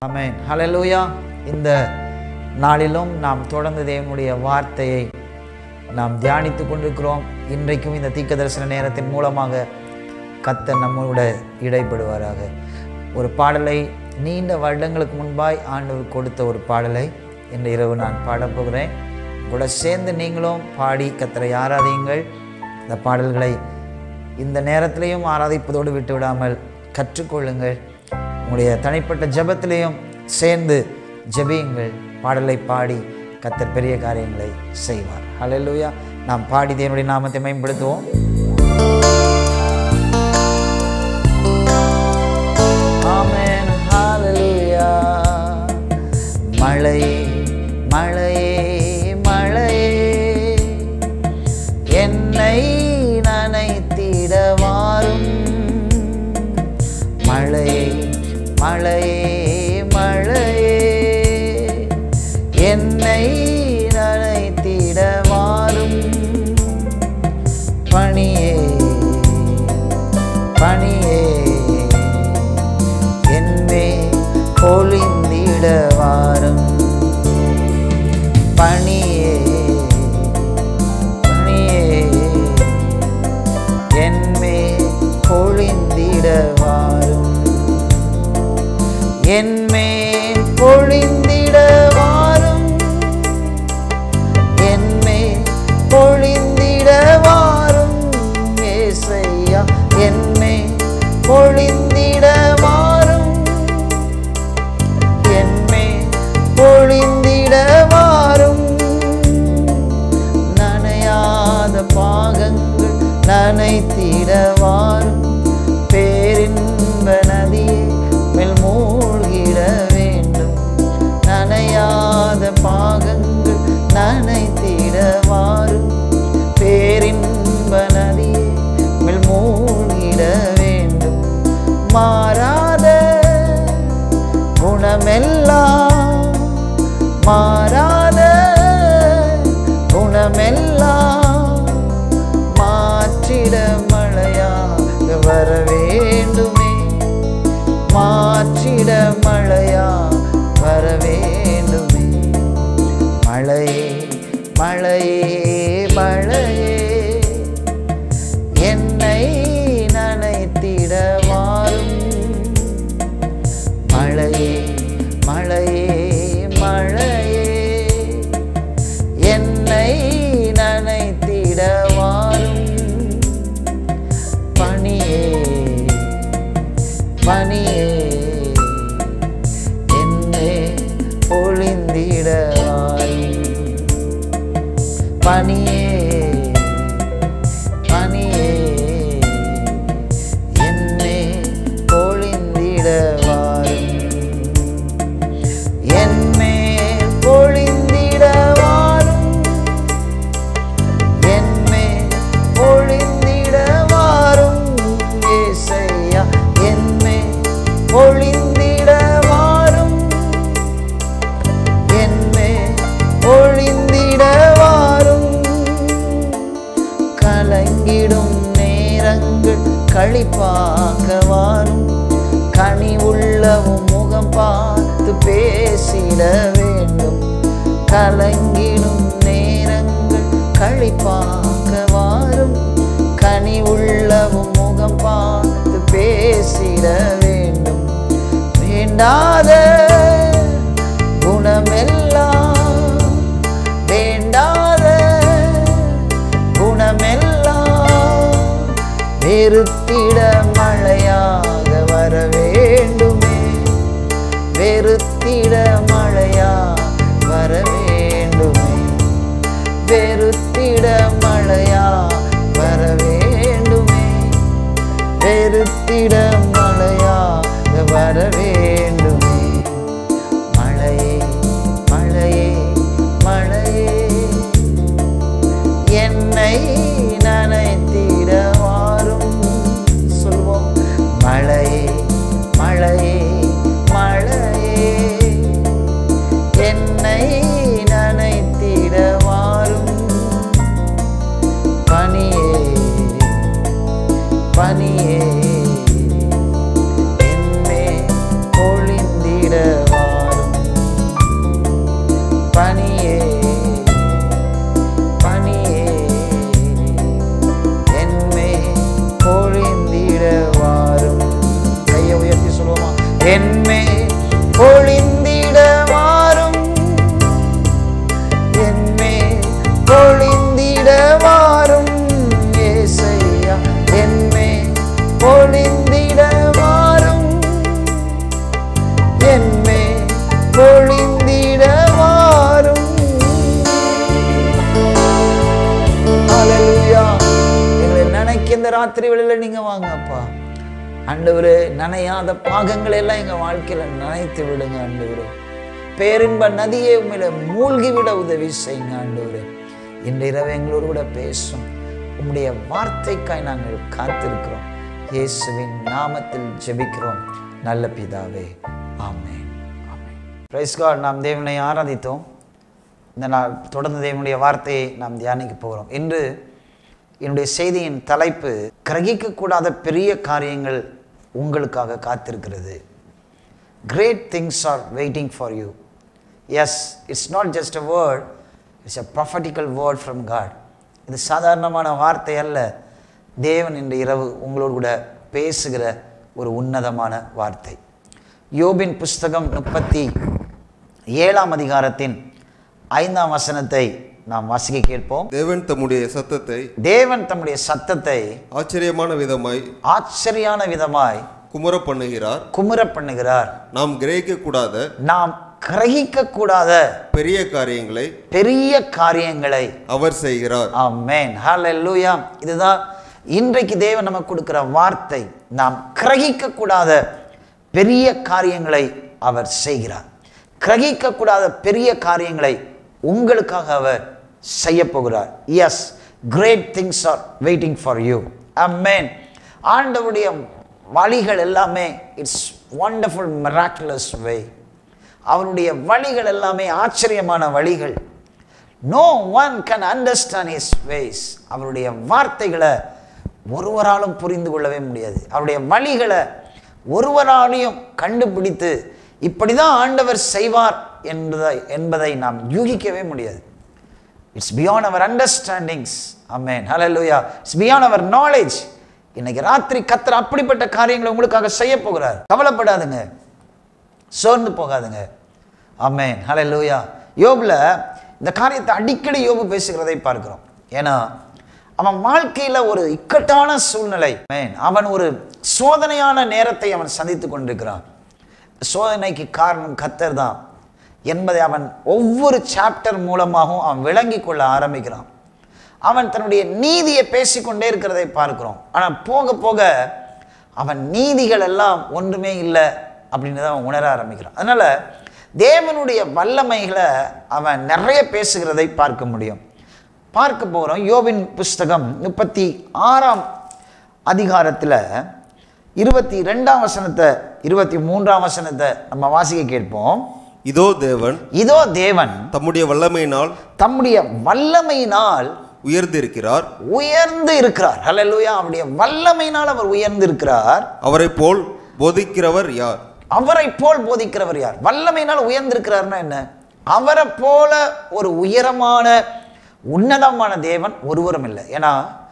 ஆமென் ஹalleluya இந்த நாளிலும் நாம் தொடர்ந்து தேவனுடைய வார்த்தையை நாம் தியானித்து கொண்டிருக்கிறோம் இன்றைக்கும் இந்த தீர்க்க தரிசன நேரத்தின் மூலமாக கத்தர் நம்மோட இடைப்படுவாராக ஒரு பாடலை நீண்ட வருடங்களுக்கு முன்பாய் ஆண்டவர் கொடுத்த ஒரு பாடலை இன்று இரவு நான் பாடப் போகிறேன் கூட சேர்ந்து நீங்களும் பாடி கத்தரை ஆராதியுங்கள் இந்த பாடல்களை இந்த நேரத்திலையும் ஆராதிப்பதோடு விட்டு விடாமல் கற்றுக்கொள்ளுங்கள் உங்களுடைய தனிப்பட்ட ஜெபத்திலையும் சேர்ந்து ஜெபியுங்கள் பாடலை பாடி கத்தர் பெரிய காரியங்களை செய்வார் ஹalleluya நாம் பாடி தேவனுடைய நாமத்தை மேம்படுத்துவோம் ஆமென் ஹalleluya மழை மழையே மழையே என்னை நனைத்திட வாரும் மழையே மழையே மழையே என்னை நனைத்திட வாரும் பணியே பணியே என்னே பொழிந்திட வாரும் பணியே பணியே என்மே பொழிந்திட வாரும் என்மே பொழிந்திட வாரும் என்மே பொழிந்திட வாரும் ஏசையா என்மே பொழிந்திட வாரும் என்மே பொழிந்திட வாரும் நனையாத பாகங்கள் நனைத்திட வாரும் பேரின்ப நதியே மேல் மூழ்கிட வேண்டும் நனையாத பாகங்கள் நனைத்திட வாரும் பேரின்ப நதியே மேல் மூழ்கிட வேண்டும் மாறாத குணமெல்லாம் மாறாத குணமெல்லாம் மாற்றிட மழையாக வர வேண்டுமே மாற்றிட மழையா வர வேண்டுமே மழையே மழையே மழையே என்னை நனைத்திட வாரும் மழையே மழையே மழையே என்னை நனைத்திட வாரும் பனியே பனியே என்னை பொழிந்திட வாரும் பனியே பனியே என்னை பொழிந்திட வாரும் என்னை பொழிந்திட வாரும் என்னை பொழிந்திட வாரும் ஏசையா என்னை பொழிந்திட வாரும் என்னை பொழிந்திட வாரும் கலங்கிடும் நேரங்கள் கழிப்பாக்க வாரும் கனி உள்ளவும் முகம் பார்த்து பேசிட வேண்டும் கலங்கிடும் நேரங்கள் கழிப்பாக்க வாரும் கனி உள்ளவும் முகம் பார்த்து பேசிட வேண்டும் வேண்டாத குணமெல்லாம் வேண்டாத குணமெல்லாம் வெறுத்திட மழையாக வர வேண்டுமே வெறுத்திட மழையா வர வேண்டுமே வெறுத்திட மழையா வர வேண்டுமே வெறுத்திட மழையா வர வேண்டுமே மழையே மழையே மழையே என்னை நனைத்திட வாரும் சொல்வோம் பொழிந்திட வாரும் என்மே பொழிந்திட வாரும் ஹalleluya எங்களை நினைக்க இந்த ராத்திரி வேளையில நீங்க வாங்க அப்பா ஆண்டவரே நனையாத பாகங்களை எல்லாம் எங்க வாழ்க்கையில நனைத்து விடுங்க ஆண்டவரே பேரின்ப நதியை உண்மையில மூழ்கி விட உதவி செய்யுங்க ஆண்டவரே இன்று இரவு எங்களோடு கூட பேசும் உம்முடைய வார்த்தைக்காய் நாங்கள் காத்திருக்கிறோம் இயேசுவின் நாமத்தில் ஜெபிக்கிறோம் நல்ல பிதாவே ஆமென் ஆமென் பிரைஸ் காட் நாம் தேவனை ஆராதித்தோம் இந்த நாள் தொடர்ந்து தேவனுடைய வார்த்தையை நாம் தியானிக்க போகிறோம் இன்று என்னுடைய செய்தியின் தலைப்பு கிரகிக்கக்கூடாத பெரிய காரியங்கள் உங்களுக்காக காத்திருக்கிறது great things are waiting for you yes it's not just a word it's a prophetical word from God இது சாதாரணமான வார்த்தை அல்ல தேவன் இன்று இரவு உங்களோடு கூட பேசுகிற ஒரு உன்னதமான வார்த்தை யோபின் புஸ்தகம் முப்பத்தி ஏழாம் அதிகாரத்தின் ஐந்தாம் வசனத்தை நாம் வாசிக்க கேட்போம் தேவன் தம்முடைய சத்தத்தை தேவன் தம்முடைய சத்தத்தை ஆச்சரியமான விதமாய் ஆச்சரியான விதமாய் குமுற பண்ணுகிறார் குமுற பண்ணுகிறார் நாம் கிரகிக்க கூடாத நாம் கிரகிக்க கூடாத பெரிய காரியங்களை பெரிய காரியங்களை அவர் செய்கிறார் ஆமென் ஹalleluya இதுதான் இன்றைக்கு தேவன் நமக்கு கொடுக்கிற வார்த்தை நாம் கிரகிக்க கூடாத பெரிய காரியங்களை அவர் செய்கிறார் கிரகிக்க கூடாத பெரிய காரியங்களை உங்களுக்காக அவர் செய்ய போகிறார் yes great things are waiting for you அம்மேன் ஆண்டவருடைய வழிகள் எல்லாமே இட்ஸ் வண்டர்ஃபுல் miraculous வே அவருடைய வழிகள் எல்லாமே ஆச்சரியமான வழிகள் no one can understand his ways அவருடைய வார்த்தைகளை ஒருவராலும் புரிந்து கொள்ளவே முடியாது அவருடைய வழிகளை ஒருவராலையும் கண்டுபிடித்து இப்படி தான் ஆண்டவர் செய்வார் என்பதை என்பதை நாம் யூகிக்கவே முடியாது it's beyond our understandings amen hallelujah it's beyond our knowledge இன்னைக்கு ராத்திரி கத்தர் அப்படிப்பட்ட காரியங்களை உங்களுக்காக செய்ய போகிறார் கவலைப்படாதுங்க சோர்ந்து போகாதுங்க ஆமென் ஹalleluya யோபில் இந்த காரியத்தை அடிக்கடி யோபு பேசுகிறதை பார்க்கிறோம் ஏன்னா அவன் வாழ்க்கையில் ஒரு இக்கட்டான சூழ்நிலை மேன் அவன் ஒரு சோதனையான நேரத்தை அவன் சந்தித்து கொண்டிருக்கிறான் சோதனைக்கு காரணம் கத்தர் தான் என்பதை அவன் ஒவ்வொரு சாப்டர் மூலமாகவும் அவன் விளங்கி கொள்ள ஆரம்பிக்கிறான் அவன் தன்னுடைய நீதியை பேசிக்கொண்டே இருக்கிறதை பார்க்கிறோம் ஆனால் போக போக அவன் நீதிகள் எல்லாம் ஒன்றுமே இல்லை அப்படின்னு தான் அவன் உணர ஆரம்பிக்கிறான் அதனால தேவனுடைய வல்லமைகளை அவன் நிறைய பேசுகிறதை பார்க்க முடியும் பார்க்க போகிறோம் யோபின் புஸ்தகம் முப்பத்தி ஆறாம் அதிகாரத்தில் இருபத்தி ரெண்டாம் வசனத்தை இருபத்தி மூன்றாம் வசனத்தை நம்ம வாசிக்க கேட்போம் இதோ தேவன் இதோ தேவன் தம்முடைய வல்லமையினால் தம்முடைய வல்லமையினால் உயர்ந்திருக்கிறார் உயர்ந்து இருக்கிறார் ஹalleluya அவருடைய வல்லமையினால் அவர் உயர்ந்து இருக்கிறார் அவரைப் போல் போதிக்கிறவர் யார் அவரை போல் போதிக்கிறவர் யார் வல்லமையினால் உயர்ந்திருக்கிறார்னா என்ன அவரை போல ஒரு உயரமான உன்னதமான தேவன் ஒருவரும் இல்லை ஏன்னா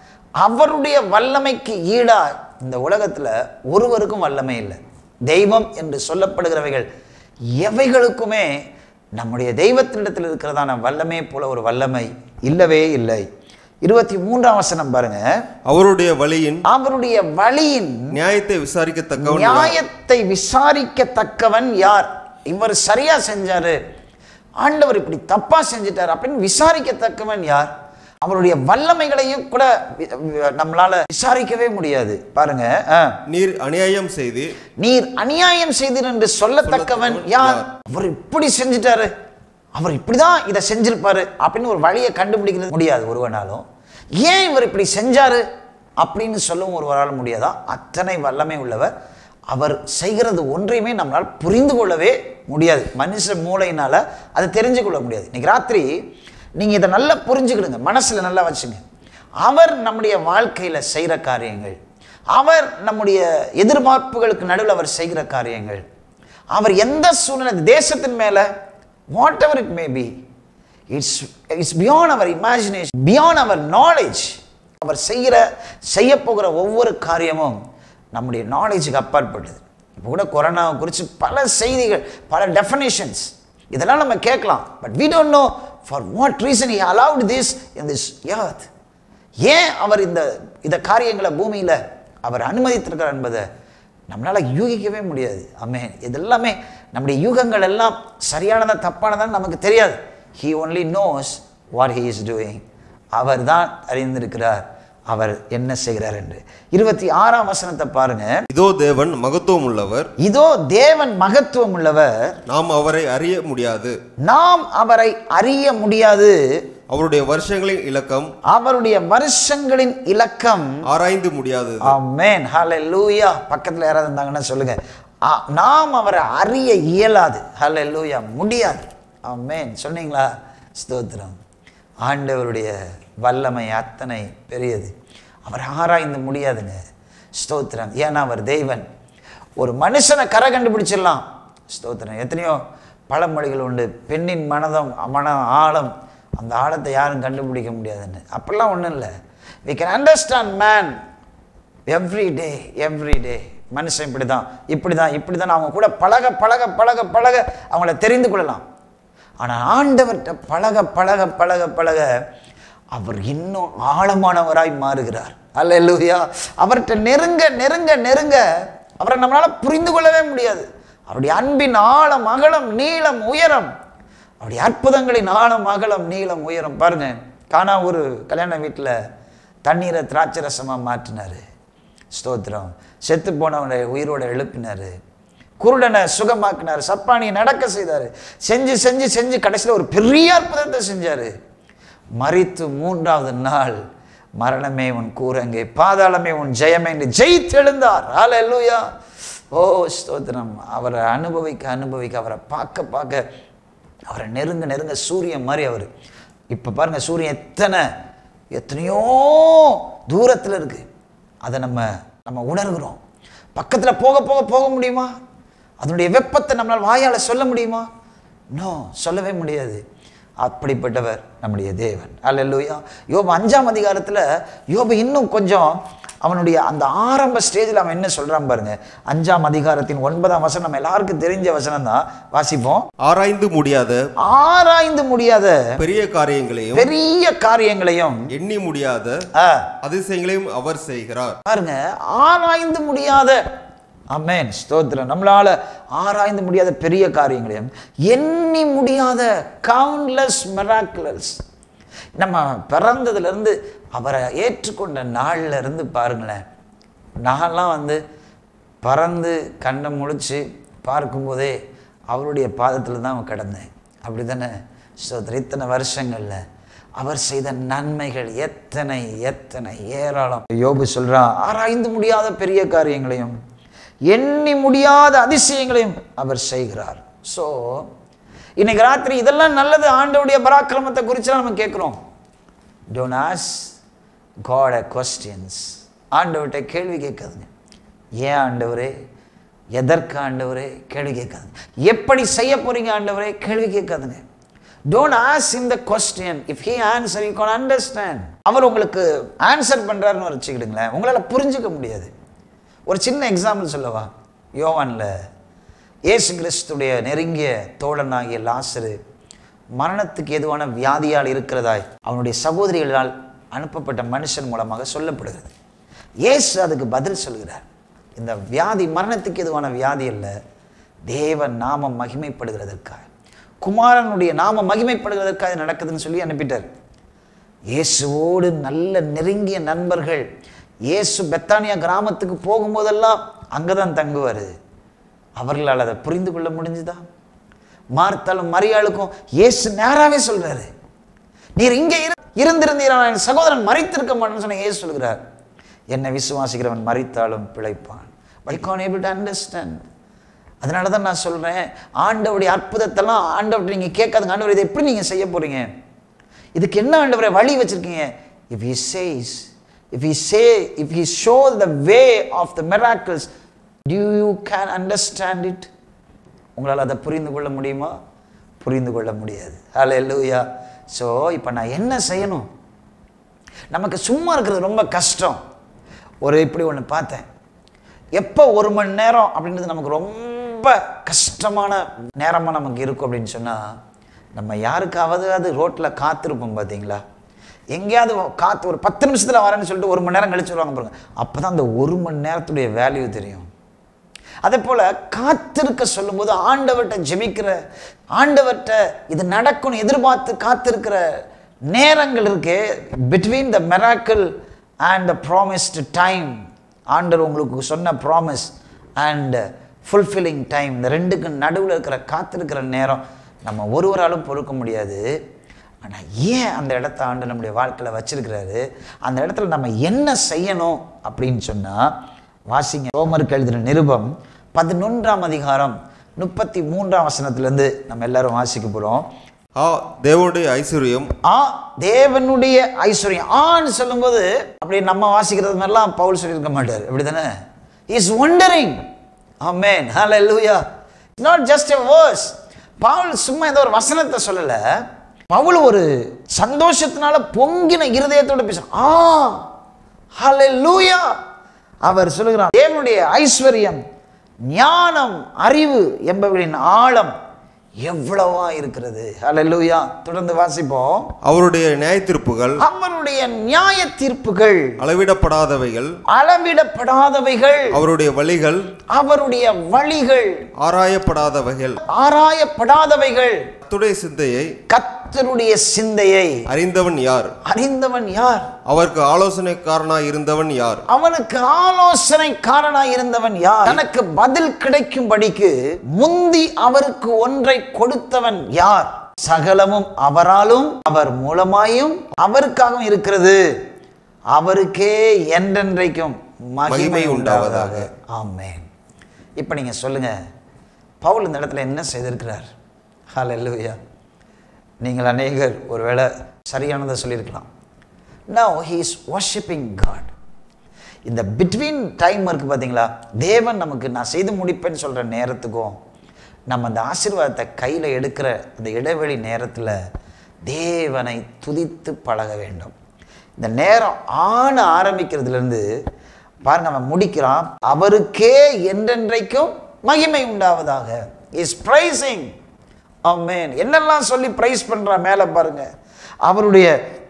அவருடைய வல்லமைக்கு ஈடா இந்த உலகத்துல ஒருவருக்கும் வல்லமை இல்லை தெய்வம் என்று சொல்லப்படுகிறவைகள் எவைகளுக்குமே நம்முடைய தெய்வத்தினிடத்தில் இருக்கிறதான வல்லமை போல ஒரு வல்லமை இல்லவே இல்லை இருபத்தி மூன்றாம் வசனம் பாருங்க அவருடைய வழியின் அவருடைய வழியின் நியாயத்தை விசாரிக்கத்தக்கவன் யார்? நியாயத்தை விசாரிக்கத்தக்கவன் யார் இவர் சரியா செஞ்சாரு ஆண்டவர் இப்படி தப்பா செஞ்சிட்டார் அப்படின்னு விசாரிக்கத்தக்கவன் யார் அவருடைய வல்லமைகளையும் கூட வி- வி- நம்மளால விசாரிக்கவே முடியாது பாருங்க ஆ. நீர் அநியாயம் செய்து நீர் அநியாயம் செய்தீர் என்று சொல்லத்தக்கவன் யார் அவர் இப்படி செஞ்சிட்டாரு அவர் இப்படிதான் இதை செஞ்சிருப்பாரு அப்படின்னு ஒரு வழியை கண்டுபிடிக்கிறது முடியாது ஒருவனாலும் ஏன் இவர் இப்படி செஞ்சாரு அப்படின்னு சொல்லவும் ஒருவரால் முடியாதா அத்தனை வல்லமை உள்ளவர் அவர் செய்கிறது ஒன்றையுமே நம்மளால் புரிந்து கொள்ளவே முடியாது மனுஷ மூளையினால அதை தெரிஞ்சு கொள்ள முடியாது இன்னைக்கு ராத்திரி நீங்க இதை நல்லா புரிஞ்சுக்கிடுங்க மனசுல நல்லா வச்சுங்க அவர் நம்முடைய வாழ்க்கையில செய்கிற காரியங்கள் அவர் நம்முடைய எதிர்பார்ப்புகளுக்கு நடுவில் அவர் செய்கிற காரியங்கள் அவர் எந்த சூழ்நிலை இந்த தேசத்தின் மேல whatever it may be it's it's beyond our imagination beyond our knowledge அவர் செய்கிற செய்ய போகிற ஒவ்வொரு காரியமும் நம்முடைய நாலேஜுக்கு அப்பாற்பட்டது இப்போ கூட கொரோனாவை குறித்து பல செய்திகள் பல டெஃபனேஷன்ஸ் இதெல்லாம் நம்ம கேட்கலாம் but we don't know for what reason he allowed this in this earth ஏன் அவர் இந்த இந்த காரியங்களை பூமியில் அவர் அனுமதித்திருக்கிறார் என்பதை நம்மளால் யூகிக்கவே முடியாது ஆமே இதெல்லாமே நம்முடைய யூகங்கள் எல்லாம் சரியானதா தப்பானதான்னு நமக்கு தெரியாது he only knows what he is doing அவர் தான் அறிந்திருக்கிறார் அவர் என்ன செய்கிறார் என்று இருபத்தி ஆறாம் வசனத்தை பாருங்க இதோ தேவன் மகத்துவம் உள்ளவர் இதோ தேவன் மகத்துவம் உள்ளவர் நாம் அவரை அறிய முடியாது நாம் அவரை அறிய முடியாது அவருடைய வருஷங்களின் இலக்கம் அவருடைய வருஷங்களின் இலக்கம் ஆராய்ந்து முடியாது ஆமென் ஹalleluya பக்கத்துல யாராவது இருந்தாங்கன்னா சொல்லுங்க ஆ, நாம் அவரை அறிய இயலாது ஹalleluya முடியாது ஆமென் சொன்னீங்களா ஸ்தோத்திரம் ஆண்டவருடைய வல்லமை அத்தனை பெரியது அவர் ஆராய்ந்து முடியாதுங்க ஸ்தோத்திரம் ஏன்னா அவர் தெய்வன் ஒரு மனுஷனை கரை கண்டுபிடிச்சிடலாம் ஸ்தோத்திரம் எத்தனையோ பழமொழிகள் உண்டு பெண்ணின் மனதம் மன ஆழம் அந்த ஆழத்தை யாரும் கண்டுபிடிக்க முடியாதுன்னு அப்படிலாம் ஒன்றும் இல்லை we can understand man every day every day மனுஷன் இப்படி தான் இப்படி தான் இப்படி தான் அவங்க கூட பழக பழக பழக பழக அவங்கள தெரிந்து கொள்ளலாம் ஆனால் ஆண்டவர்கிட்ட பழக பழக பழக பழக அவர் இன்னும் ஆழமானவராய் மாறுகிறார் அல்லேலூயா அவர்கிட்ட நெருங்க நெருங்க நெருங்க அவரை நம்மளால் புரிந்து கொள்ளவே முடியாது அவருடைய அன்பின் ஆழம் அகலம் நீளம் உயரம் அவருடைய அற்புதங்களின் ஆழம் அகலம் நீளம் உயரம் பாருங்க காணா ஒரு கல்யாண வீட்டில் தண்ணீரை திராட்சை ரசமாக மாற்றினாரு ஸ்தோத்திரம் செத்து போனவனை உயிரோட எழுப்பினாரு குருடனை சுகமாக்கினார் சப்பானியை நடக்க செய்தார் செஞ்சு செஞ்சு செஞ்சு கடைசியில் ஒரு பெரிய அற்புதத்தை செஞ்சார் மறித்து மூன்றாவது நாள் மரணமே உன் கூரங்கே பாதாளமே உன் ஜெயமே என்று ஜெயித்தெழுந்தார் ஹalleluya ஓ ஸ்தோத்திரம் அவரை அனுபவிக்க அனுபவிக்க அவரை பார்க்க பார்க்க அவரை நெருங்க நெருங்க சூரியன் மாதிரி அவர் இப்போ பாருங்க சூரியன் எத்தனை எத்தனையோ தூரத்தில் இருக்கு அதை நம்ம நம்ம உணர்கிறோம் பக்கத்தில் போக போக போக முடியுமா அதனுடைய வெப்பத்தை நம்மளால் வாயால் சொல்ல முடியுமா நோ சொல்லவே முடியாது அப்படிப்பட்டவர் நம்முடைய தேவன் அல்லேலூயா யோபு அஞ்சாம் அதிகாரத்தில் யோபு இன்னும் கொஞ்சம் அவனுடைய அந்த ஆரம்ப ஸ்டேஜில் அவன் என்ன சொல்றான் பாருங்க அஞ்சாம் அதிகாரத்தின் ஒன்பதாம் வசனம் நம்ம எல்லாருக்கும் தெரிஞ்ச வசனம் தான் வாசிப்போம் ஆராய்ந்து முடியாத ஆராய்ந்து முடியாத பெரிய காரியங்களையும் பெரிய காரியங்களையும் எண்ணி முடியாத ஆ, அதிசயங்களையும் அவர் செய்கிறார் பாருங்க ஆராய்ந்து முடியாத அமேன் ஸ்தோத்திரம் நம்மளால ஆராய்ந்து முடியாத பெரிய காரியங்களையும் எண்ணி முடியாத கவுண்ட்லெஸ் மிராக்குலஸ் நம்ம பிறந்ததுல இருந்து அவரை ஏற்றுக்கொண்ட நாள்ல இருந்து பாருங்களேன் நான்லாம் வந்து பறந்து கண்ணை முழிச்சு பார்க்கும்போதே அவருடைய பாதத்தில் தான் கிடந்தேன் அப்படி தானே ஸ்தோத்திரம் இத்தனை வருஷங்கள்ல அவர் செய்த நன்மைகள் எத்தனை எத்தனை ஏராளம் யோபு சொல்றான் ஆராய்ந்து முடியாத பெரிய காரியங்களையும் எண்ணி முடியாத அதிசயங்களையும் அவர் செய்கிறார் ஸோ இன்னைக்கு ராத்திரி இதெல்லாம் நல்லது ஆண்டவருடைய பராக்கிரமத்தை குறித்து நம்ம கேட்குறோம் don't ask God a questions ஆண்டவர்கிட்ட கேள்வி கேட்காதுங்க ஏன் ஆண்டவரே எதற்கு ஆண்டவரே கேள்வி கேட்காதுங்க எப்படி செய்ய போறீங்க ஆண்டவரே கேள்வி கேட்காதுங்க don't ask in the question if he answer you can't understand அவர் உங்களுக்கு ஆன்சர் பண்ணுறாருன்னு வச்சுக்கிடுங்களேன் உங்களால் புரிஞ்சுக்க முடியாது ஒரு சின்ன எக்ஸாம்பிள் சொல்லவா யோவான்ல இயேசு கிறிஸ்துடைய நெருங்கிய தோழனாகிய லாசரு மரணத்துக்கு எதுவான வியாதியால் இருக்கிறதாய் அவனுடைய சகோதரிகளால் அனுப்பப்பட்ட மனுஷன் மூலமாக சொல்லப்படுகிறது இயேசு அதுக்கு பதில் சொல்கிறார் இந்த வியாதி மரணத்துக்கு எதுவான வியாதி அல்ல தேவன் நாமம் மகிமைப்படுகிறதற்காக குமாரனுடைய நாமம் மகிமைப்படுகிறதற்காக இது நடக்குதுன்னு சொல்லி அனுப்பிட்டார் இயேசுவோடு நல்ல நெருங்கிய நண்பர்கள் இயேசு பெத்தானியா கிராமத்துக்கு போகும்போதெல்லாம் அங்கே தான் தங்குவார் அவர்களால் அதை புரிந்து கொள்ள முடிஞ்சுதா மார்த்தாலும் மரியாளுக்கும் இயேசு நேராகவே சொல்றாரு நீர் இங்கே இரு இருந்திருந்தீரான என் சகோதரன் மறித்திருக்க மாட்டேன்னு சொன்ன இயேசு சொல்கிறார் என்னை விசுவாசிக்கிறவன் மறித்தாலும் பிழைப்பான் by can't able to understand அதனால தான் நான் சொல்கிறேன் ஆண்டவருடைய அற்புதத்தெல்லாம் ஆண்டவர்கிட்ட நீங்கள் கேட்காதுங்க ஆண்டவர் இதை எப்படி நீங்கள் செய்ய போகிறீங்க இதுக்கு என்ன ஆண்டவரை வழி வச்சிருக்கீங்க if he says if he say if he show the way of the miracles do you can understand it உங்களால் அதை புரிந்து கொள்ள முடியுமா புரிந்து கொள்ள முடியாது ஹalleluya ஸோ இப்போ நான் என்ன செய்யணும் நமக்கு சும்மா இருக்கிறது ரொம்ப கஷ்டம் ஒரு இப்படி ஒன்று பார்த்தேன் எப்போ ஒரு மணி நேரம் அப்படின்றது நமக்கு ரொம்ப கஷ்டமான நேரமாக நமக்கு இருக்கும் அப்படின்னு சொன்னால் நம்ம யாருக்காவது அது ரோட்டில் காத்திருப்போம் பார்த்தீங்களா எங்கேயாவது காத்து ஒரு பத்து நிமிஷத்தில் வரேன்னு சொல்லிட்டு ஒரு மணி நேரம் கழிச்சு வருவாங்க பாருங்க அப்போ தான் அந்த ஒரு மணி நேரத்துடைய வேல்யூ தெரியும் அதே போல் காத்திருக்க சொல்லும்போது ஆண்டவர்கிட்ட ஜெபிக்கிற ஆண்டவர்கிட்ட இது நடக்கும்னு எதிர்பார்த்து காத்திருக்கிற நேரங்கள் இருக்கே between the miracle and the promised time ஆண்டவர் உங்களுக்கு சொன்ன ப்ராமிஸ் அண்ட் ஃபுல்ஃபில்லிங் டைம் இந்த ரெண்டுக்கு நடுவில் இருக்கிற காத்திருக்கிற நேரம் நம்ம ஒருவராலும் பொறுக்க முடியாது ஆனால் ஏன் அந்த இடத்த ஆண்டு நம்முடைய வாழ்க்கையில் வச்சிருக்கிறாரு அந்த இடத்துல நம்ம என்ன செய்யணும் அப்படின்னு சொன்னால் வாசிங்க ரோமருக்கு எழுதின நிருபம் பதினொன்றாம் அதிகாரம் முப்பத்தி மூன்றாம் வசனத்திலேருந்து நம்ம எல்லாரும் வாசிக்க போகிறோம் ஆ தேவனுடைய ஐஸ்வர்யம் ஆ தேவனுடைய ஐஸ்வர்யம் ஆன்னு சொல்லும்போது அப்படி நம்ம வாசிக்கிறது மாதிரிலாம் பவுல் சொல்லியிருக்க மாட்டார் இப்படி தானே is wondering amen hallelujah not just a verse Paul சும்மா ஏதோ ஒரு வசனத்தை சொல்லல பவுல் ஒரு சந்தோஷத்தினால பொங்கின இருதயத்தோட பேசுறான் ஆ ஹalleluya அவர் சொல்லுகிறார் தேவனுடைய ஐஸ்வர்யம் ஞானம் அறிவு என்பவர்களின் ஆழம் எவ்வளவா இருக்கிறது ஹalleluya தொடர்ந்து வாசிப்போம் அவருடைய நியாயத்தீர்ப்புகள் அவருடைய நியாய தீர்ப்புகள் அளவிடப்படாதவைகள் அளவிடப்படாதவைகள் அவருடைய வழிகள் அவருடைய வழிகள் ஆராயப்படாதவைகள் ஆராயப்படாதவைகள் கர்த்தருடைய சிந்தையை கர்த்தருடைய சிந்தையை அறிந்தவன் யார் அறிந்தவன் யார் அவருக்கு ஆலோசனைக்காரனாய் இருந்தவன் யார் அவனுக்கு ஆலோசனைக்காரனாய் இருந்தவன் யார் தனக்கு பதில் கிடைக்கும்படிக்கு முந்தி அவருக்கு ஒன்றை கொடுத்தவன் யார் சகலமும் அவராலும் அவர் மூலமாயும் அவருக்காகவும் இருக்கிறது அவருக்கே என்றென்றைக்கும் மகிமை மகிமை உண்டாவதாக உண்டாவதாக. ஆமென் இப்போ நீங்க சொல்லுங்க பவுல் இந்த இடத்துல என்ன செய்திருக்கிறார் ஹalleluya நீங்கள் அநேகர் ஒருவேளை சரியானதை சொல்லியிருக்கலாம் now he is worshipping God இந்த பிட்வீன் டைம் இருக்குது பார்த்தீங்களா தேவன் நமக்கு நான் செய்து முடிப்பேன்னு சொல்கிற நேரத்துக்கும் நம்ம அந்த ஆசீர்வாதத்தை கையில் எடுக்கிற அந்த இடைவெளி நேரத்தில் தேவனை துதித்து பழக வேண்டும் இந்த நேரம் ஆண ஆரம்பிக்கிறதுலேருந்து பாருங்க அவன் முடிக்கிறான் அவருக்கே என்றென்றைக்கும் மகிமை உண்டாவதாக இஸ் பிரைசிங் ஆமென் என்னெல்லாம் சொல்லி பிரைஸ் பண்றா மேலே பாருங்க அவருடைய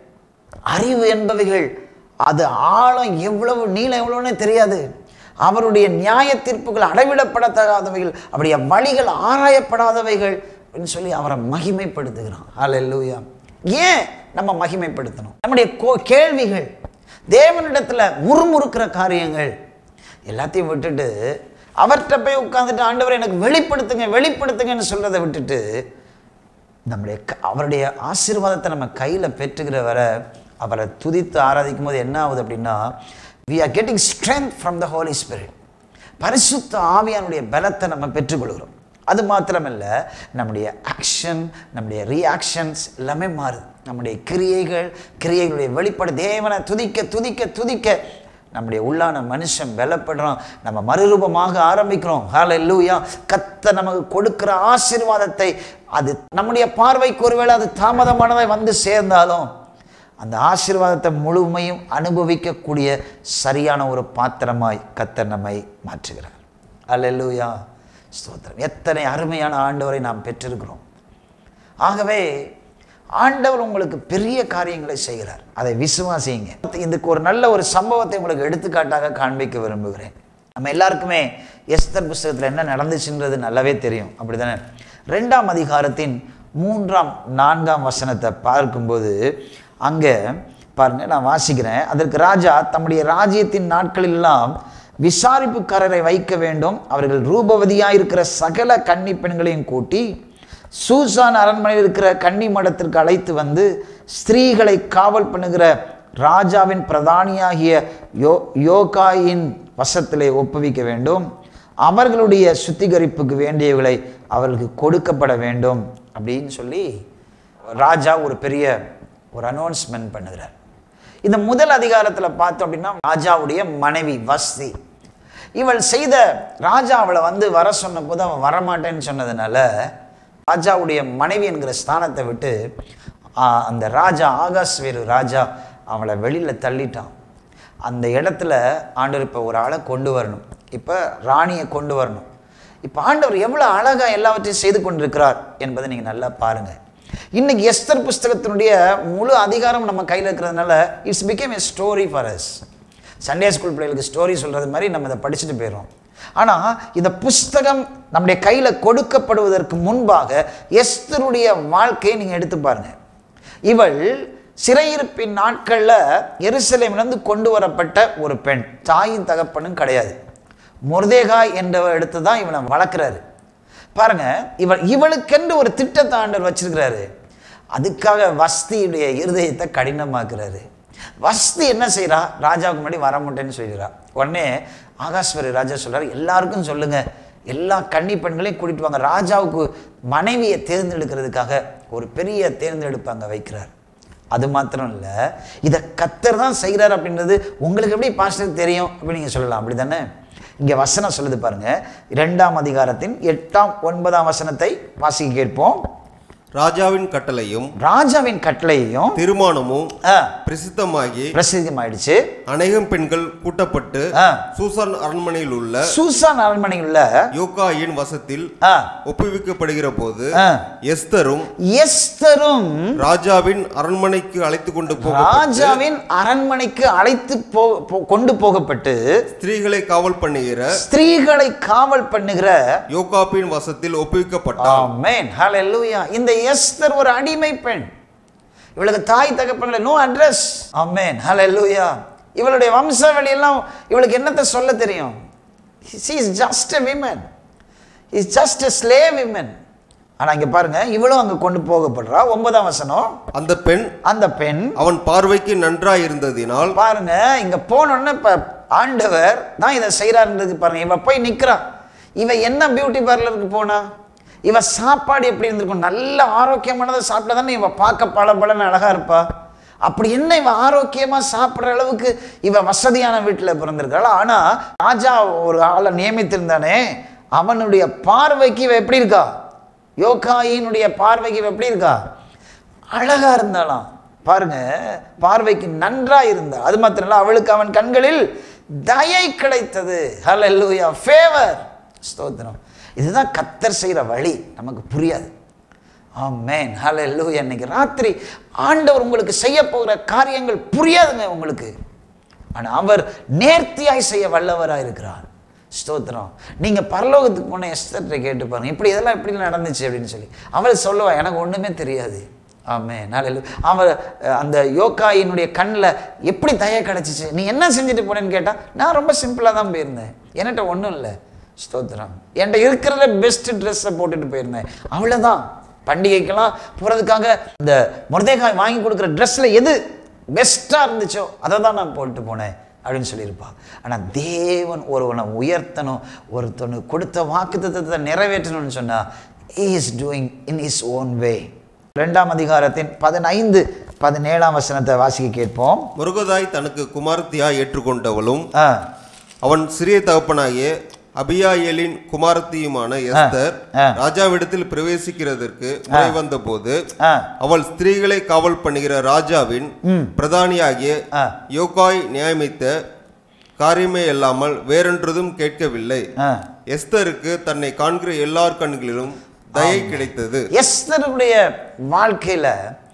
அறிவு என்பவைகள் அது ஆழம் எவ்வளவு நீளம் எவ்வளவுன்னே தெரியாது அவருடைய நியாய தீர்ப்புகள் அடைவிடப்படத்தகாதவைகள் அவருடைய வழிகள் ஆராயப்படாதவைகள் அப்படின்னு சொல்லி அவரை மகிமைப்படுத்துகிறான் ஹalleluya ஏன் நம்ம மகிமைப்படுத்தணும் நம்முடைய கோ- கேள்விகள் தேவனிடத்துல முறுமுறுக்கிற காரியங்கள் எல்லாத்தையும் விட்டுட்டு அவர்கிட்ட போய் உட்காந்துட்டு ஆண்டவரை எனக்கு வெளிப்படுத்துங்க வெளிப்படுத்துங்கன்னு சொல்றதை விட்டுட்டு நம்முடைய க- அவருடைய ஆசீர்வாதத்தை நம்ம கையில் பெற்றுக்கிற வர அவரை துதித்து ஆராதிக்கும் போது என்ன ஆகுது அப்படின்னா we are getting strength from the holy spirit பரிசுத்த ஆவியானுடைய பலத்தை நம்ம பெற்றுக்கொள்கிறோம் அது மாத்திரமல்ல நம்முடைய ஆக்ஷன் நம்முடைய ரியாக்ஷன்ஸ் எல்லாமே மாறுது நம்முடைய கிரியைகள் கிரியைகளுடைய வெளிப்பாடு தேவனை துதிக்க துதிக்க துதிக்க நம்முடைய உள்ளான மனுஷன் பலப்படுறோம் நம்ம மறுரூபமாக ஆரம்பிக்கிறோம் ஹalleluya கத்த நமக்கு கொடுக்கிற ஆசீர்வாதத்தை அது நம்முடைய பார்வைக்கு ஒருவேளை அது தாமதமானதை வந்து சேர்ந்தாலும் அந்த ஆசீர்வாதத்தை முழுமையும் அனுபவிக்கக்கூடிய சரியான ஒரு பாத்திரமாய் கத்தர் நம்மை மாற்றுகிறார் அல்லேலூயா ஸ்தோத்திரம் எத்தனை அருமையான ஆண்டவரை நாம் பெற்றிருக்கிறோம் ஆகவே ஆண்டவர் உங்களுக்கு பெரிய காரியங்களை செய்கிறார் அதை விசுவாசிங்க இதுக்கு ஒரு நல்ல ஒரு சம்பவத்தை உங்களுக்கு எடுத்துக்காட்டாக காண்பிக்க விரும்புகிறேன் நம்ம எல்லாருக்குமே எஸ்தர் புஸ்தகத்தில் என்ன நடந்துச்சுன்றது நல்லாவே தெரியும் அப்படிதானே ரெண்டாம் அதிகாரத்தின் மூன்றாம் நான்காம் வசனத்தை பார்க்கும்போது அங்கே பாருங்க நான் வாசிக்கிறேன் அதற்கு ராஜா தம்முடைய ராஜ்யத்தின் நாட்களெல்லாம் விசாரிப்புக்காரரை வைக்க வேண்டும் அவர்கள் ரூபவதியாக இருக்கிற சகல கன்னி பெண்களையும் கூட்டி சூசான் அரண்மனையில் இருக்கிற கன்னி மடத்திற்கு அழைத்து வந்து ஸ்திரீகளை காவல் பண்ணுகிற ராஜாவின் பிரதானியாகிய யோ யோகாயின் வசத்திலே ஒப்புவிக்க வேண்டும் அவர்களுடைய சுத்திகரிப்புக்கு வேண்டியவைகளை அவர்களுக்கு கொடுக்கப்பட வேண்டும் அப்படின்னு சொல்லி ராஜா ஒரு பெரிய ஒரு அனௌன்ஸ்மெண்ட் பண்ணுகிறார் இந்த முதல் அதிகாரத்தில் பார்த்தோம் அப்படின்னா ராஜாவுடைய மனைவி வஸ்தி இவள் செய்த ராஜா அவளை வந்து வர சொன்ன போது அவன் வரமாட்டேன்னு சொன்னதுனால ராஜாவுடைய மனைவி என்கிற ஸ்தானத்தை விட்டு ஆ, அந்த ராஜா ஆகாஸ்வேரு ராஜா அவளை வெளியில் தள்ளிட்டான் அந்த இடத்துல ஆண்டவர் இப்போ ஒரு ஆளை கொண்டு வரணும் இப்போ ராணியை கொண்டு வரணும் இப்போ ஆண்டவர் எவ்வளோ அழகாக எல்லாவற்றையும் செய்து கொண்டிருக்கிறார் என்பதை நீங்கள் நல்லா பாருங்கள் இன்னைக்கு எஸ்தர் புஸ்தகத்தினுடைய முழு அதிகாரம் நம்ம கையில் இருக்கிறதுனால it's became a story for us Sunday school பிள்ளைகளுக்கு ஸ்டோரி சொல்கிறது மாதிரி நம்ம இதை படிச்சுட்டு போயிடுறோம் ஆனால் இந்த புஸ்தகம் நம்முடைய கையில் கொடுக்கப்படுவதற்கு முன்பாக எஸ்தருடைய வாழ்க்கையை நீங்கள் எடுத்து பாருங்கள் இவள் சிறையிருப்பின் நாட்களில் எருசலேமிலிருந்து கொண்டு வரப்பட்ட ஒரு பெண் தாயின் தகப்பனும் கிடையாது மொர்தேகாய் என்றவ எடுத்து தான் இவனை வளர்க்குறாரு பாருங்க இவள் இவளுக்கென்று ஒரு திட்டத்தை ஆண்டவர் வச்சிருக்கிறாரு அதுக்காக வஸ்தியுடைய இருதயத்தை கடினமாக்குறாரு வஸ்தி என்ன செய்றா ராஜாவுக்கு முன்னாடி வர மாட்டேன்னு சொல்லிடுறா உடனே ஆகாஸ்வரி ராஜா சொல்றாரு எல்லாருக்கும் சொல்லுங்க எல்லா கன்னி பெண்களையும் கூட்டிட்டு வாங்க ராஜாவுக்கு மனைவியை தேர்ந்தெடுக்கிறதுக்காக ஒரு பெரிய தேர்ந்தெடுப்பாங்க வைக்கிறார் அது மாத்திரம் இல்லை இதை கத்தர் தான் செய்கிறார் அப்படின்றது உங்களுக்கு எப்படி பாஸ்டர் தெரியும் அப்படின்னு நீங்கள் சொல்லலாம் அப்படி தானே இங்கே வசனம் சொல்லுது பாருங்க இரண்டாம் அதிகாரத்தின் எட்டாம் ஒன்பதாம் வசனத்தை வாசிக்க கேட்போம் ராஜாவின் கட்டளையும் ராஜாவின் கட்டளையையும் திருமணமும் ஆ, பிரசித்தமாகி பிரசித்தமாயிடுச்சு அநேகம் பெண்கள் கூட்டப்பட்டு ஆ, சூசான் அரண்மனையில் உள்ள சூசான் அரண்மனையில் உள்ள யோகாயின் வசத்தில் ஆ, ஒப்புவிக்கப்படுகிற போது ஆ, எஸ்தரும் எஸ்தரும் ராஜாவின் அரண்மனைக்கு அழைத்து கொண்டு போக ராஜாவின் அரண்மனைக்கு அழைத்து போ போ- கொண்டு போகப்பட்டு ஸ்திரீகளை காவல் பண்ணுகிற ஸ்திரீகளை காவல் பண்ணுகிற யோகாப்பின் வசத்தில் ஒப்புவிக்கப்பட்டார் ஆமென் ஹalleluya இந்த எஸ்தர் ஒரு அடிமை பெண் இவளுக்கு தாய் தகப்பன்ல நோ அட்ரஸ் ஆமென் ஹalleluya இவளுடைய வம்சாவளி எல்லாம் இவளுக்கு என்னத்தை சொல்ல தெரியும் she is just a woman is just a slave woman ஆனா இங்க பாருங்க இவளும் அங்க கொண்டு போகப்படுறா ஒன்பதாம் வசனம் அந்த பெண் அந்த பெண் அவன் பார்வைக்கு நன்றாய் இருந்ததினால் பாருங்க இங்க போனோடனே இப்ப ஆண்டவர் தான் இதை செய்யறாருன்றது பாருங்க இவ போய் நிக்கிறா இவ என்ன பியூட்டி பார்லருக்கு போனா இவ சாப்பாடு எப்படி இருந்திருக்கும் நல்ல ஆரோக்கியமானதை சாப்பிட்டா தானே இவ பார்க்க பல பலன்னு அழகா இருப்பா அப்படி என்ன இவ ஆரோக்கியமா சாப்பிடுற அளவுக்கு இவ வசதியான வீட்டுல பிறந்திருக்காள் ஆனா ராஜா ஒரு ஆளை நியமித்திருந்தானே அவனுடைய பார்வைக்கு இவ எப்படி இருக்கா யோகாயினுடைய பார்வைக்கு இவ எப்படி இருக்கா அழகா இருந்தாளாம் பாருங்க பார்வைக்கு நன்றா இருந்தா அது மாத்திரம் இல்ல அவளுக்கு அவன் கண்களில் தயை கிடைத்தது ஹalleluya ஃபேவர் ஸ்தோத்திரம் இதுதான் கத்தர் செய்கிற வழி நமக்கு புரியாது ஆமென் ஹalleluya இன்னைக்கு ராத்திரி ஆண்டவர் உங்களுக்கு செய்ய போகிற காரியங்கள் புரியாதுங்க உங்களுக்கு ஆனா அவர் நேர்த்தியாய் செய்ய வல்லவராக இருக்கிறார் ஸ்தோத்திரம் நீங்க பரலோகத்துக்கு போன எஸ்தர்ட்ட கேட்டு பாருங்க இப்படி இதெல்லாம் எப்படி நடந்துச்சு அப்படின்னு சொல்லி அவள் சொல்லுவா எனக்கு ஒண்ணுமே தெரியாது ஆமே நாளையில் அவள் அஹ், அந்த யோகாயினுடைய கண்ணில் எப்படி தய கிடச்சிச்சு நீ என்ன செஞ்சுட்டு போனேன்னு கேட்டா நான் ரொம்ப சிம்பிளாக தான் போயிருந்தேன் என்கிட்ட ஒன்றும் இல்லை ஸ்தோத்திரம் என்கிட்ட இருக்கிறதுல பெஸ்ட் ட்ரெஸ்ஸை போட்டுட்டு போயிருந்தேன் அவ்வளோதான் பண்டிகைக்கெல்லாம் போகிறதுக்காக இந்த முருதைக்காய் வாங்கி கொடுக்குற ட்ரெஸ்ஸில் எது பெஸ்ட்டாக இருந்துச்சோ அதை தான் நான் போட்டு போனேன் அப்படின்னு சொல்லியிருப்பா ஆனால் தேவன் ஒருவனை உயர்த்தணும் ஒருத்தனுக்கு கொடுத்த வாக்குத்தத்தத்தை நிறைவேற்றணும்னு சொன்னால் is doing in his own way ரெண்டாம் அதிகாரத்தின் பதினைந்து பதினேழாம் வசனத்தை வாசிக்க கேட்போம் முருகதாய் தனக்கு குமாரத்தியாய் ஏற்றுக்கொண்டவளும் ஆ அவன் சிறிய தகப்பனாகிய அபியாயேலின் குமாரத்தியுமான எஸ்தர் ஆ. ராஜாவிடத்தில் பிரவேசிக்கிறதற்கு முறை வந்தபோது ஆ அவள் ஸ்திரீகளை காவல் பண்ணுகிற ராஜாவின் பிரதானியாகிய ஆ. யோகாய் நியமித்த காரியமே இல்லாமல் வேறொன்றதும் கேட்கவில்லை ஆ எஸ்தருக்கு தன்னை காண்கிற எல்லார் கண்களிலும் தயை கிடைத்தது எஸ்தருடைய வாழ்க்கையில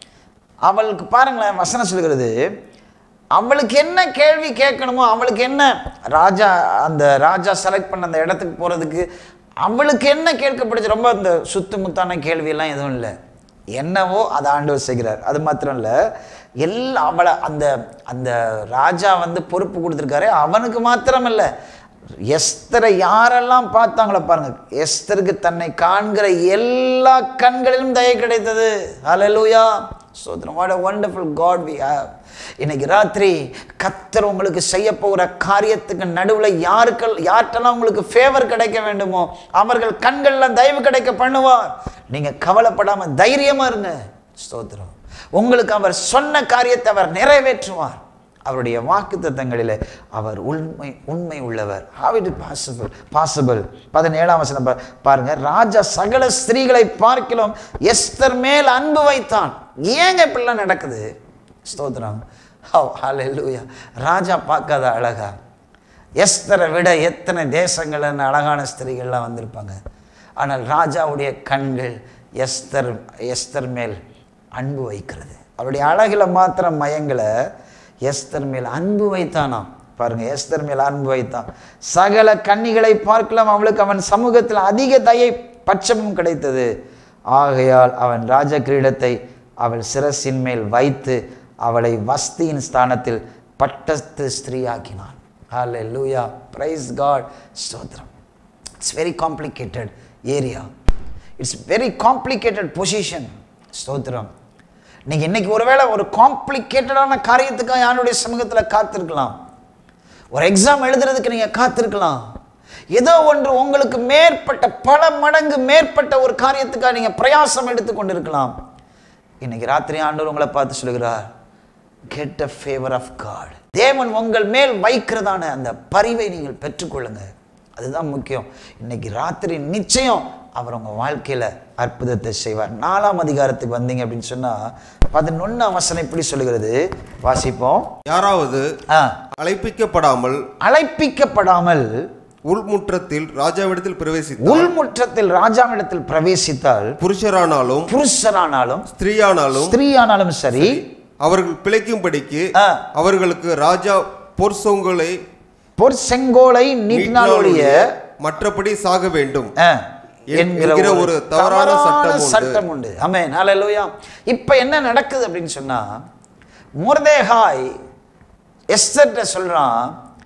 அவளுக்கு பாருங்களேன் வசனம் சொல்கிறது அவளுக்கு என்ன கேள்வி கேட்கணுமோ அவளுக்கு என்ன ராஜா அந்த ராஜா செலக்ட் பண்ண அந்த இடத்துக்கு போகிறதுக்கு அவளுக்கு என்ன கேட்கப்படுச்சு ரொம்ப இந்த சுத்து முத்தான கேள்வியெல்லாம் எதுவும் இல்லை என்னவோ அதை ஆண்டவர் செய்கிறார் அது மாத்திரம் இல்லை எல்லா அவளை அந்த அந்த ராஜா வந்து பொறுப்பு கொடுத்துருக்காரு அவனுக்கு மாத்திரம் இல்லை எஸ்தரை யாரெல்லாம் பார்த்தாங்களோ பாருங்க எஸ்தருக்கு தன்னை காண்கிற எல்லா கண்களிலும் தயை கிடைத்தது ஹalleluya சோதரம் what a wonderful god we have இன்னைக்கு ராத்திரி கத்தர் உங்களுக்கு செய்ய போகிற காரியத்துக்கு நடுவில் யாருக்கள் யார்கிட்டலாம் உங்களுக்கு ஃபேவர் கிடைக்க வேண்டுமோ அவர்கள் கண்களில் தயவு கிடைக்க பண்ணுவார் நீங்க கவலைப்படாம தைரியமா இருங்க ஸ்தோத்திரம் உங்களுக்கு அவர் சொன்ன காரியத்தை அவர் நிறைவேற்றுவார் அவருடைய வாக்குத்தத்தங்களிலே அவர் உண்மை உண்மை உள்ளவர் how it பாசிபிள் பாசிபிள் பதினேழாம் வசனம் பா- பாருங்க ராஜா சகல ஸ்திரீகளை பார்க்கிலும் எஸ்தர் மேல் அன்பு வைத்தான் ஏங்க இப்படிலாம் நடக்குது ஸ்தோத்திரம் ஹalleluya ராஜா பார்க்காத அழகா எஸ்தரை விட எத்தனை தேசங்கள்ல அழகான ஸ்திரீகள்லாம் வந்திருப்பாங்க ஆனால் ராஜாவுடைய கண்கள் எஸ்தர் எஸ்தர் மேல் அன்பு வைக்கிறது அவருடைய அழகில் மாத்திரம் மயங்கல எஸ்தர் மேல் அன்பு வைத்தானாம் பாருங்க எஸ்தர் மேல் அன்பு வைத்தான் சகல கன்னிகளை பார்க்கலாம் அவளுக்கு அவன் சமூகத்தில் அதிக தயை பட்சமும் கிடைத்தது ஆகையால் அவன் ராஜ கிரீடத்தை அவள் சிரசின் மேல் வைத்து அவளை வஸ்தியின் ஸ்தானத்தில் பட்டத்து ஸ்திரீயாக்கினான் ஹalleluya praise god ஸ்தோத்திரம் it's very complicated area it's very complicated position ஸ்தோத்திரம் நீங்கள் இன்னைக்கு ஒருவேளை ஒரு காம்ப்ளிகேட்டடான காரியத்துக்காக யாருடைய சமூகத்தில் காத்திருக்கலாம் ஒரு எக்ஸாம் எழுதுறதுக்கு நீங்கள் காத்திருக்கலாம் ஏதோ ஒன்று உங்களுக்கு மேற்பட்ட பல மடங்கு மேற்பட்ட ஒரு காரியத்துக்காக நீங்கள் பிரயாசம் எடுத்து கொண்டிருக்கலாம் இன்னைக்கு ராத்திரி ஆண்டவர் உங்களை பார்த்து சொல்லுகிறார் get a favour of God தேவன் உங்கள் மேல் வைக்கிறதான அந்த பரிவை நீங்கள் பெற்றுக்கொள்ளுங்க அதுதான் முக்கியம் இன்னைக்கு ராத்திரி நிச்சயம் அவர் உங்கள் வாழ்க்கையில் அற்புதத்தை செய்வார் நாலாம் அதிகாரத்துக்கு வந்தீங்க அப்படின்னு சொன்னால் பதினொன்றாம் வசனம் இப்படி சொல்லுகிறது வாசிப்போம் யாராவது ஆ அழைப்பிக்கப்படாமல் அழைப்பிக்கப்படாமல் உள்முற்றத்தில் ராஜாவிடத்தில் பிரவேசித்தால் உள்முற்றத்தில் ராஜாவிடத்தில் பிரவேசித்தால் புருஷரானாலும் புருஷரானாலும் ஸ்திரீயானாலும் ஸ்திரீயானாலும் சரி அவர்கள் பிழைக்கும்படிக்கு ஆ. அவர்களுக்கு ராஜா பொற்சொங்களை பொற் செங்கோலை நீட்டினாலொழிய மற்றபடி சாக வேண்டும் ஆ, என்கிற ஒரு தவறான சட்டம் உண்டு. சட்டம் உண்டு ஆமென் ஹalleluya இப்போ என்ன நடக்குது அப்படின்னு சொன்னா முர்தேகாய் எஸ்தர்ட்ட சொல்றான்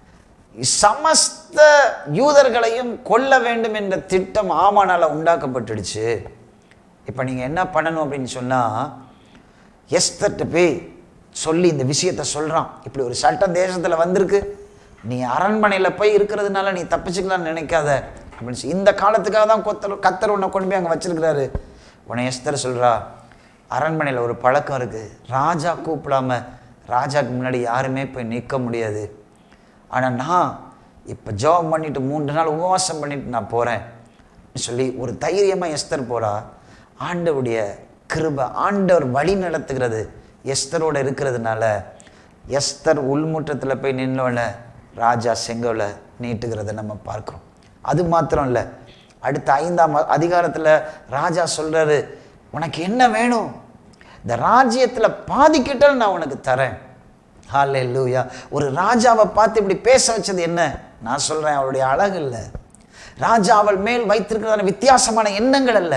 சமஸ்த யூதர்களையும் கொல்ல வேண்டும் என்ற திட்டம் ஆமானால உண்டாக்கப்பட்டுடுச்சு இப்போ நீங்க என்ன பண்ணணும் அப்படின்னு சொன்னா எஸ்தர்ட்ட போய் சொல்லி இந்த விஷயத்த சொல்றான் இப்படி ஒரு சட்டம் தேசத்துல வந்திருக்கு நீ அரண்மனையில் போய் இருக்கிறதுனால நீ தப்பிச்சுக்கலாம்னு நினைக்காத அப்படின்னு சொல்லி இந்த காலத்துக்காக தான் கொத்தர் கத்தர் உன்னை கொண்டு போய் அங்கே வச்சிருக்கிறாரு உன்னை எஸ்தர் சொல்றா அரண்மனையில் ஒரு பழக்கம் இருக்கு ராஜா கூப்பிடாம ராஜாக்கு முன்னாடி யாருமே போய் நிற்க முடியாது ஆனால் நான் இப்போ ஜாப் பண்ணிட்டு மூன்று நாள் உபவாசம் பண்ணிட்டு நான் போகிறேன் சொல்லி ஒரு தைரியமாக எஸ்தர் போகிறா ஆண்டவுடைய கிருபை ஆண்டவர் வழி நடத்துகிறது எஸ்தரோட இருக்கிறதுனால எஸ்தர் உள்முற்றத்தில் போய் நின்னோடனே ராஜா செங்கோலை நீட்டுகிறத நம்ம பார்க்குறோம் அது மாத்திரம் இல்லை அடுத்த ஐந்தாம் அதிகாரத்தில் ராஜா சொல்கிறாரு உனக்கு என்ன வேணும் இந்த ராஜ்யத்தில் பாதிக்கிட்டால் நான் உனக்கு தரேன் ஹalleluya ஒரு ராஜாவை பார்த்து இப்படி பேச வச்சது என்ன நான் சொல்கிறேன் அவளுடைய அழகு இல்லை ராஜா அவள் மேல் வைத்திருக்கிறதான வித்தியாசமான எண்ணங்கள் அல்ல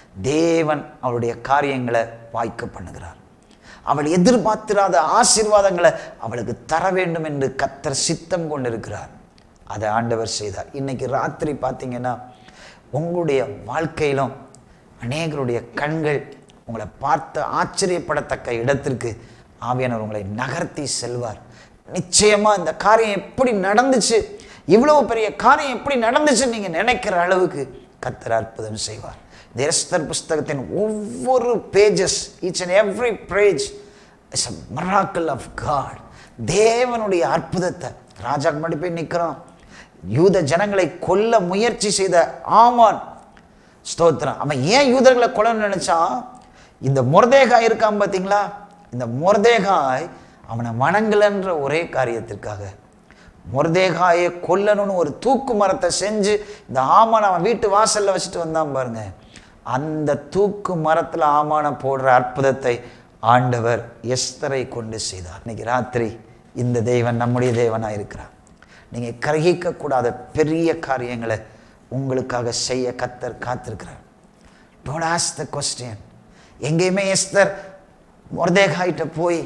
தேவன் அவளுடைய காரியங்களை வாய்க்க பண்ணுகிறார் அவள் எதிர்பார்த்திராத ஆசீர்வாதங்களை அவளுக்கு தர வேண்டும் என்று கத்தர் சித்தம் கொண்டிருக்கிறார் அதை ஆண்டவர் செய்தார் இன்னைக்கு ராத்திரி பார்த்தீங்கன்னா உங்களுடைய வாழ்க்கையிலும் அநேகருடைய கண்கள் உங்களை பார்த்து ஆச்சரியப்படத்தக்க இடத்திற்கு ஆவியானவர் உங்களை நகர்த்தி செல்வார் நிச்சயமா இந்த காரியம் எப்படி நடந்துச்சு இவ்வளவு பெரிய காரியம் எப்படி நடந்துச்சுன்னு நீங்க நினைக்கிற அளவுக்கு கத்தர் அற்புதம் செய்வார் இந்த எஸ்தர் புஸ்தகத்தின் ஒவ்வொரு pages each and every page is a miracle of God தேவனுடைய அற்புதத்தை ராஜாக்கு முன்னாடி போய் நிற்கிறோம் யூத ஜனங்களை கொல்ல முயற்சி செய்த ஆமான் ஸ்தோத்திரம் அவன் ஏன் யூதர்களை கொல்லணும்னு நினைச்சான் இந்த மொர்தேகாய் இருக்கான் பார்த்தீங்களா இந்த மொர்தேகாய் அவனை வணங்கலன்ற ஒரே காரியத்திற்காக மொர்தேகாயை கொல்லணும்னு ஒரு தூக்கு மரத்தை செஞ்சு இந்த ஆமான் அவன் வீட்டு வாசல்ல வச்சுட்டு வந்தான் பாருங்க அந்த தூக்கு மரத்தில் ஆமானை போடுற அற்புதத்தை ஆண்டவர் எஸ்தரை கொண்டு செய்தார் இன்னைக்கு ராத்திரி இந்த தெய்வன் நம்முடைய தேவனாக இருக்கிறார் நீங்கள் கிரகிக்கக்கூடாத பெரிய காரியங்களை உங்களுக்காக செய்ய கத்தர் காத்திருக்கிறார் டோன்ட் ஆஸ்க் த கொஸ்டின் எங்கேயுமே எஸ்தர் மொர்தேகாயிட்ட போய்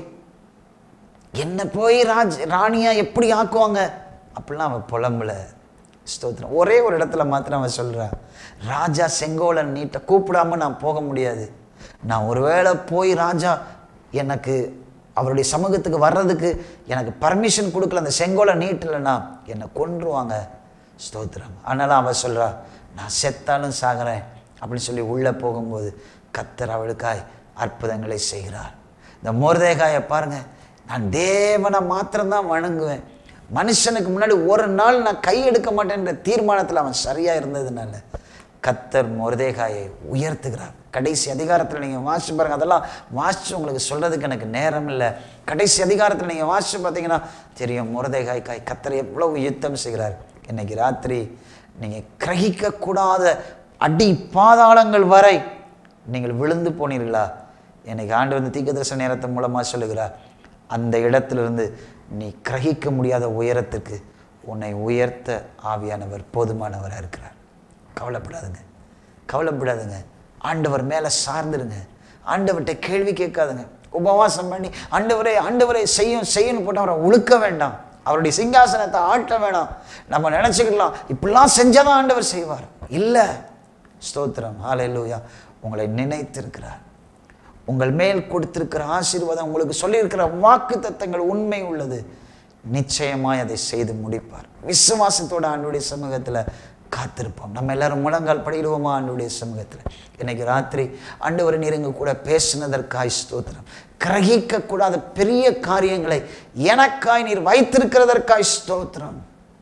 என்ன போய் ராஜ் ராணியா எப்படி ஆக்குவாங்க அப்படிலாம் அவன் புலம்பல ஸ்தோத்திரம் ஒரே ஒரு இடத்துல மாத்திரம் அவன் சொல்றான் ராஜா செங்கோலன் நீட்ட கூப்பிடாம நான் போக முடியாது நான் ஒருவேளை போய் ராஜா எனக்கு அவருடைய சமூகத்துக்கு வர்றதுக்கு எனக்கு பர்மிஷன் கொடுக்கல அந்த செங்கோலை நீட்டலைன்னா என்னை கொன்றுவாங்க ஸ்தோத்திரம் அதனால அவன் சொல்றா நான் செத்தாலும் சாகிறேன் அப்படின்னு சொல்லி உள்ளே போகும்போது கத்தர் அவளுக்காய் அற்புதங்களை செய்கிறார் இந்த மோர்தேகாயை பாருங்க நான் தேவனை மாத்திரம்தான் வணங்குவேன் மனுஷனுக்கு முன்னாடி ஒரு நாள் நான் கை எடுக்க மாட்டேன்ற தீர்மானத்தில் அவன் சரியாக இருந்ததுனால கத்தர் மொர்தேகாயை உயர்த்துகிறார் கடைசி அதிகாரத்தில் நீங்கள் வாசிச்சு பாருங்க அதெல்லாம் வாசிச்சு உங்களுக்கு சொல்கிறதுக்கு எனக்கு நேரம் இல்லை கடைசி அதிகாரத்தில் நீங்கள் வாசிச்சு பார்த்தீங்கன்னா தெரியும் மொர்தேகாய் காய் கத்தர் எவ்வளவு யுத்தம் செய்கிறார் இன்னைக்கு ராத்திரி நீங்கள் கிரகிக்கக்கூடாத அடி பாதாளங்கள் வரை நீங்கள் விழுந்து போனீர்களா எனக்கு ஆண்டு வந்து தீர்க்கதரிசன நேரத்தின் மூலமாக சொல்லுகிறார் அந்த இடத்திலிருந்து நீ கிரகிக்க முடியாத உயரத்துக்கு உன்னை உயர்த்த ஆவியானவர் போதுமானவராக இருக்கிறார் கவலைப்படாதுங்க கவலைப்படாதுங்க ஆண்டவர் மேலே சார்ந்துருங்க ஆண்டவர்கிட்ட கேள்வி கேட்காதுங்க உபவாசம் பண்ணி ஆண்டவரே ஆண்டவரே செய்யும் செய்யணும் போட்டு அவரை உழுக்க வேண்டாம் அவருடைய சிங்காசனத்தை ஆட்ட வேண்டாம் நம்ம நினச்சிக்கலாம் இப்படிலாம் செஞ்சாதான் ஆண்டவர் செய்வார் இல்லை ஸ்தோத்திரம் ஹalleluya உங்களை நினைத்திருக்கிறார் உங்கள் மேல் கொடுத்திருக்கிற ஆசீர்வாதம் உங்களுக்கு சொல்லியிருக்கிற வாக்கு தத்தங்கள் உண்மை உள்ளது நிச்சயமாய் அதை செய்து முடிப்பார் விசுவாசத்தோட ஆண்டுடைய சமூகத்தில் காத்திருப்போம் நம்ம எல்லாரும் முழங்கால் படிடுவோமா ஆண்டுடைய சமூகத்தில் இன்னைக்கு ராத்திரி ஆண்டவர் நீர் எங்க கூட பேசினதற்காய் ஸ்தோத்திரம் கிரகிக்க கூடாத பெரிய காரியங்களை எனக்காய் நீர் வைத்திருக்கிறதற்காய் ஸ்தோத்திரம்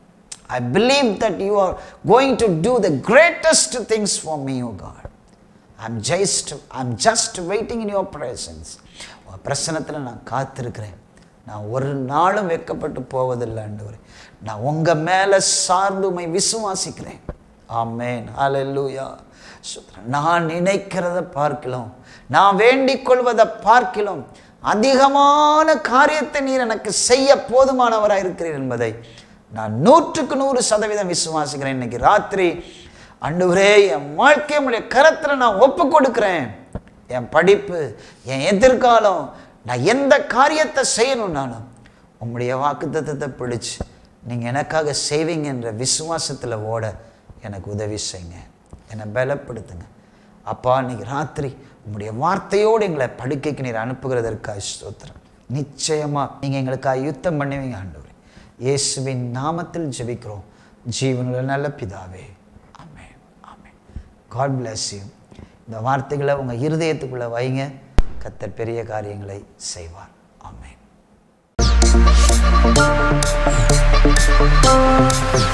I believe that you are going to do the greatest things for me, O God. I'm just, I'm just waiting in your presence. உன் பிரசனத்தில் நான் காத்திருக்கிறேன் நான் ஒரு நாளும் வெட்கப்பட்டு போவதில்லை ஆண்டவரே நான் உங்கள் மேலே சார்ந்து உம்மை விசுவாசிக்கிறேன் ஆமேன் ஹalleluya ஸ்தோத்திரம். நான் நினைக்கிறத பார்க்கலாம் நான் வேண்டிக் கொள்வதை பார்க்கலாம் அதிகமான காரியத்தை நீர் எனக்கு செய்ய போதுமானவராக இருக்கிறீர் என்பதை நான் நூற்றுக்கு நூறு சதவீதம் விசுவாசிக்கிறேன் இன்னைக்கு ராத்திரி அண்டுவரே என் வாழ்க்கை உடைய கரத்தில் நான் ஒப்பு கொடுக்கிறேன் என் படிப்பு என் எதிர்காலம் நான் எந்த காரியத்தை செய்யணும்னாலும் உம்முடைய வாக்குத்தத்தத்தை பிடிச்சு நீங்கள் எனக்காக செய்வீங்க என்ற விசுவாசத்தில் ஓட எனக்கு உதவி செய்யுங்க என்னை பலப்படுத்துங்க அப்பா இன்னைக்கு ராத்திரி உம்முடைய வார்த்தையோடு எங்களை படுக்கைக்கு நீர் அனுப்புகிறதற்காக ஸ்தோத்திரம் நிச்சயமாக நீங்கள் எங்களுக்காக யுத்தம் பண்ணுவீங்க ஆண்டவரே இயேசுவின் நாமத்தில் ஜெபிக்கிறோம் ஜீவனுள்ள நல்ல பிதாவே amen amen God bless you இந்த வார்த்தைகளை உங்கள் இருதயத்துக்குள்ளே வைங்க கத்தர் பெரிய காரியங்களை செய்வார் ஆமென்